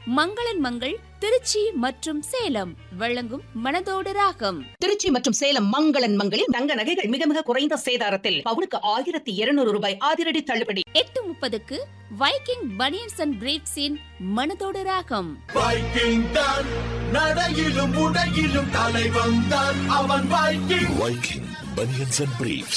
மங்களன் மங்கள் திருச்சி மற்றும் சேலம் வழங்கும் மனதோடு ராகம் திருச்சி மற்றும் சேலம் மங்களன் மங்களில் தங்க நகைகள் மிக மிக குறைந்த சேதாரத்தில் பவுனுக்கு ஆயிரத்தி இருநூறு ரூபாய் அதிரடி தள்ளுபடி எட்டு முப்பதுக்கு வைக்கிங் பனியன்ஸ் அண்ட் பிரீட்ஸின் மனதோடு ராகம் வைக்கிங் தான் நடையிலும் உடையிலும் தலைவன் தான் அவன் Viking Viking Bunions and Briefs.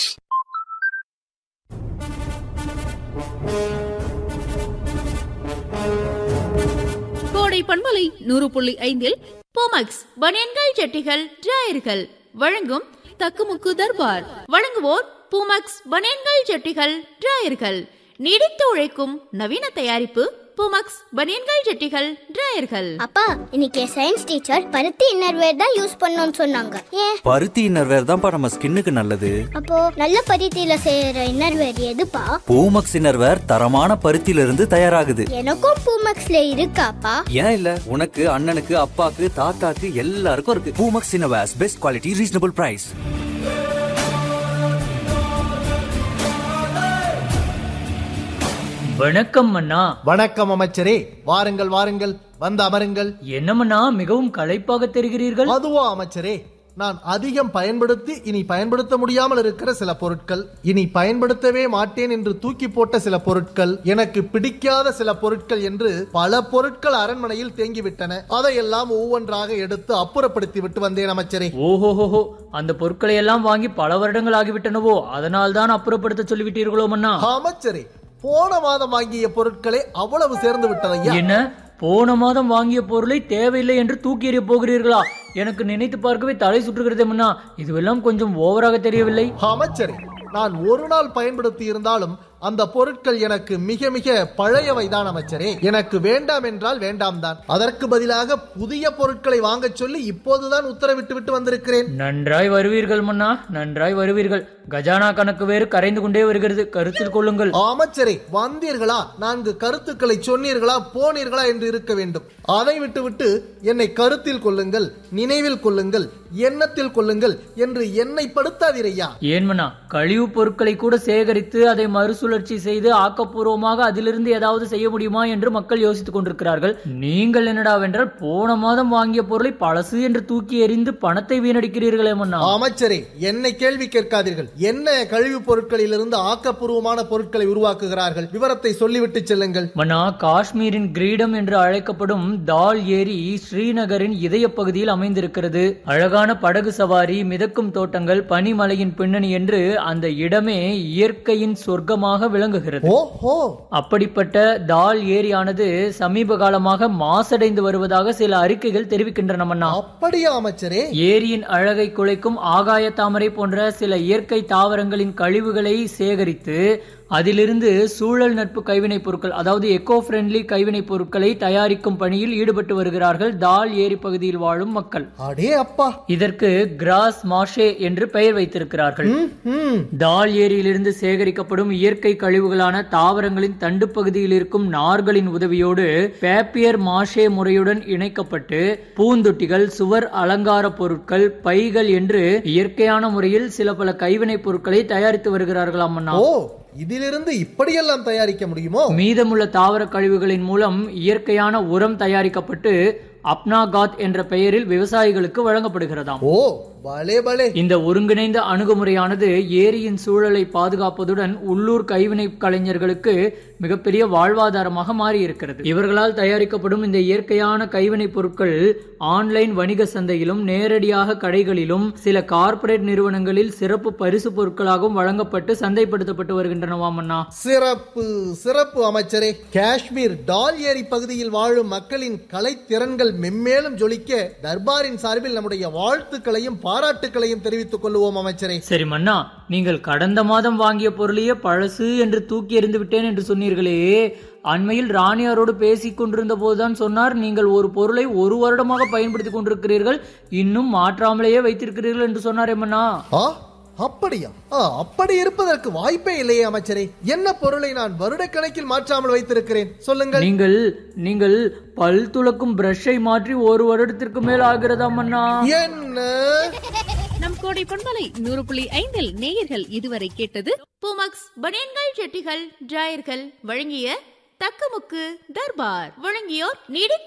கோடை பண்பலை நூறு புள்ளி ஐந்தில் போமக்ஸ் பனியன்கள் ஜட்டிகள் டிராயர்கள் வழங்கும் தக்குமுக்கு தர்பார் வழங்குவோர் பூமக்ஸ் பனியன்கள் ஜட்டிகள் டிராயர்கள் நீடித்து உழைக்கும் நவீன தயாரிப்பு பூமக்ஸ் பனியன்கள் ஜட்டிகள் டிராயர்கள் அப்பா இன்னைக்கு சயின்ஸ் டீச்சர் பருத்தி இன்னர்வேர் தான் யூஸ் பண்ணணும்னு சொன்னாங்க ஏன் பருத்தி இன்னர்வேர் தான்ப்பா நம்ம ஸ்கின்னுக்கு நல்லது அப்போ நல்ல பருத்தியில செய்யற இன்னர்வேர் எதுப்பா பூமக்ஸ் இன்னர்வேர் தரமான பருத்தியில இருந்து தயாராகுது எனக்கும் பூமெக்ஸ்ல இருக்காப்பா ஏன் இல்ல உனக்கு அண்ணனுக்கு அப்பாக்கு தாத்தாக்கு எல்லாருக்கும் இருக்கு Poomex innerwears best quality reasonable price வணக்கம் அண்ணா வணக்கம் அமைச்சரே வாருங்கள் வாருங்கள் வந்து அமருங்கள் என்னமண்ணா மிகவும் களைப்பாக தெரிகிறீர்கள் அதுவா அமைச்சரே நான் அதிகம் பயன்படுத்தி இனி பயன்படுத்த முடியாமல் இருக்கிற சில பொருட்கள் இனி பயன்படுத்தவே மாட்டேன் என்று தூக்கி போட்ட சில பொருட்கள் எனக்கு பிடிக்காத சில பொருட்கள் என்று பல பொருட்கள் அரண்மனையில் தேங்கிவிட்டன அதையெல்லாம் ஒவ்வொன்றாக எடுத்து அப்புறப்படுத்தி விட்டு வந்தேன் அமைச்சரே ஓஹோஹோஹோ அந்த பொருட்களை எல்லாம் வாங்கி பல வருடங்கள் ஆகிவிட்டனவோ அதனால் தான் அப்புறப்படுத்த சொல்லிவிட்டீர்களோ மன்னா அமைச்சரே போன மாதம் வாங்கிய பொருட்களே அவ்வளவு சேர்ந்து விட்டதையா என்ன போன மாதம் வாங்கிய பொருளை தேவையில்லை என்று தூக்கி எறிய போகிறீர்களா எனக்கு நினைத்து பார்க்கவே தலை சுற்றுகிறதே மன்னா இதுவெல்லாம் கொஞ்சம் ஓவராக தெரியவில்லை அமைச்சரே நான் ஒரு நாள் பயன்படுத்தி இருந்தாலும் அந்த பொருட்கள் எனக்கு மிக மிக பழையவைதான் அமைச்சரே எனக்கு வேண்டாம் என்றால் வேண்டாம் தான் அதற்கு பதிலாக புதிய பொருட்களை வாங்கச் சொல்லி இப்போதுதான் உத்தரவிட்டு விட்டு வந்திருக்கிறேன் நன்றாய் வருவீர்கள் மன்னா நன்றாய் வருவீர்கள் கஜானா கணக்கு வேறு கரைந்து கொண்டே வருகிறது கருத்தில் கொள்ளுங்கள் அமைச்சரே வந்தீர்களா நான்கு கருத்துக்களை சொன்னீர்களா போனீர்களா என்று இருக்க வேண்டும் அதை விட்டுவிட்டு என்னை கருத்தில் கொள்ளுங்கள் நினைவில் கொள்ளுங்கள் எண்ணத்தில் கொள்ளுங்கள் என்று என்னை படுத்தாதீரையா ஏன் மன்னா கழிவுப் பொருட்களை கூட சேகரித்து அதை மறுசுழற்சி செய்து ஆக்கப்பூர்வமாக அதிலிருந்து ஏதாவது செய்ய முடியுமா என்று மக்கள் யோசித்துக் கொண்டிருக்கிறார்கள் நீங்கள் என்னடாவென்றால் போன மாதம் வாங்கிய பொருளை பழசு என்று தூக்கி எறிந்து பணத்தை வீணடிக்கிறீர்களே மன்னா அமைச்சரே என்னை கேள்வி கேட்காதீர்கள் என்ன கழிவுப் பொருட்களிலிருந்து ஆக்கப்பூர்வமான பொருட்களை உருவாக்குகிறார்கள் விவரத்தை சொல்லிவிட்டு செல்லுங்கள் மன்னா காஷ்மீரின் கிரீடம் என்று அழைக்கப்படும் தால் ஏரி ஸ்ரீநகரின் இதய பகுதியில் அமைந்திருக்கிறது அழகான படகு சவாரி மிதக்கும் தோட்டங்கள் பனிமலையின் பின்னணி என்று அந்த இடமே இயற்கையின் சொர்க்கமாக விளங்குகிறது ஓஹோ அப்படிப்பட்ட தால் ஏரியானது சமீப காலமாக மாசடைந்து வருவதாக சில அறிக்கைகள் தெரிவிக்கின்றன மன்னா அப்படியா அமைச்சரே ஏரியின் அழகை குலைக்கும் ஆகாய தாமரை போன்ற சில இயற்கை தாவரங்களின் கழிவுகளை சேகரித்து அதிலிருந்து சூழல் நட்பு கைவினைப் பொருட்கள் அதாவது எக்கோ ஃப்ரெண்ட்லி கைவினைப் பொருட்களை தயாரிக்கும் பணியில் ஈடுபட்டு வருகிறார்கள் தால் ஏரி பகுதியில் வாழும் மக்கள் அடே அப்பா இதற்கு கிராஸ் மாஷே என்று பெயர் வைத்திருக்கிறார்கள் ம் தால் ஏரியிலிருந்து சேகரிக்கப்படும் இயற்கை கழிவுகளான தாவரங்களின் தண்டு பகுதியில் இருக்கும் நார்களின் உதவியோடு பேப்பியர் மாஷே முறையுடன் இணைக்கப்பட்டு பூந்தொட்டிகள் சுவர் அலங்கார பொருட்கள் பைகள் என்று இயற்கையான முறையில் சில பல கைவினைப் பொருட்களை தயாரித்து வருகிறார்களாம் அண்ணா ஓ இதிலிருந்து இப்படியெல்லாம் தயாரிக்க முடியுமோ மீதமுள்ள தாவர கழிவுகளின் மூலம் இயற்கையான உரம் தயாரிக்கப்பட்டு அப்னாகாத் என்ற பெயரில் விவசாயிகளுக்கு வழங்கப்படுகிறதாம் ஓ பலே பலே இந்த ஒருங்கிணைந்த அணுகுமுறையானது ஏரியின் சூழலை பாதுகாப்பதுடன் உள்ளூர் கைவினை கலைஞர்களுக்கு மிகப்பெரிய வாழ்வாதாரமாக மாறி இருக்கிறது இவர்களால் தயாரிக்கப்படும் இந்த இயற்கையான கைவினைப் பொருட்கள் ஆன்லைன் வணிக சந்தையிலும் நேரடியாக கடைகளிலும் சில கார்ப்பரேட் நிறுவனங்களில் சிறப்பு பரிசு பொருட்களாகவும் வழங்கப்பட்டு சந்தைப்படுத்தப்பட்டு வருகின்றனவாம் அண்ணா சிறப்பு சிறப்பு அமைச்சரே காஷ்மீர் டால் ஏரி பகுதியில் வாழும் மக்களின் கலைத்திறன்கள் மென்மேலும் ஜொலிக்க தர்பாரின் சார்பில் நம்முடைய வாழ்த்துக்களையும் பாராட்டுக்களையும் தெரிவித்துக் கொள்வோம் அமைச்சரே சரி மன்னா நீங்கள் கடந்த மாதம் வாங்கிய பொருளையே பழசு என்று தூக்கி எறிந்து விட்டேன் என்று சொன்னீர்களே அண்மையில் ராணியாரோடு பேசிக் கொண்டிருந்த போதுதான் சொன்னார் நீங்கள் ஒரு பொருளை ஒரு வருடமாக பயன்படுத்திக் கொண்டிருக்கிறீர்கள் இன்னும் மாற்றாமலேயே வைத்திருக்கிறீர்கள் என்று சொன்னார் மன்னா ஆ அப்படியா ஆ, அப்படி இருப்பதற்கு வாய்ப்பே இல்லையே அமைச்சரே என்ன பொருளை நான் வருடக்கணக்கில் மாற்றாமல் வைத்திருக்கிறேன் சொல்லுங்கள் நீங்கள் நீங்கள் பல் துளக்கும் பிரஷை மாற்றி ஒரு வருடத்திற்கு மேல் ஆகிறதா மன்னா என்ன நம் கோடை பண்பலை நூறு புள்ளி ஐந்தில் நேயர்கள் இதுவரை கேட்டது பூமக்ஸ் பனியன்கள் ஜெட்டிகள் டிராயர்கள் வழங்கிய தக்கமுக்கு தர்பார் வழங்கியோர் நீடித்த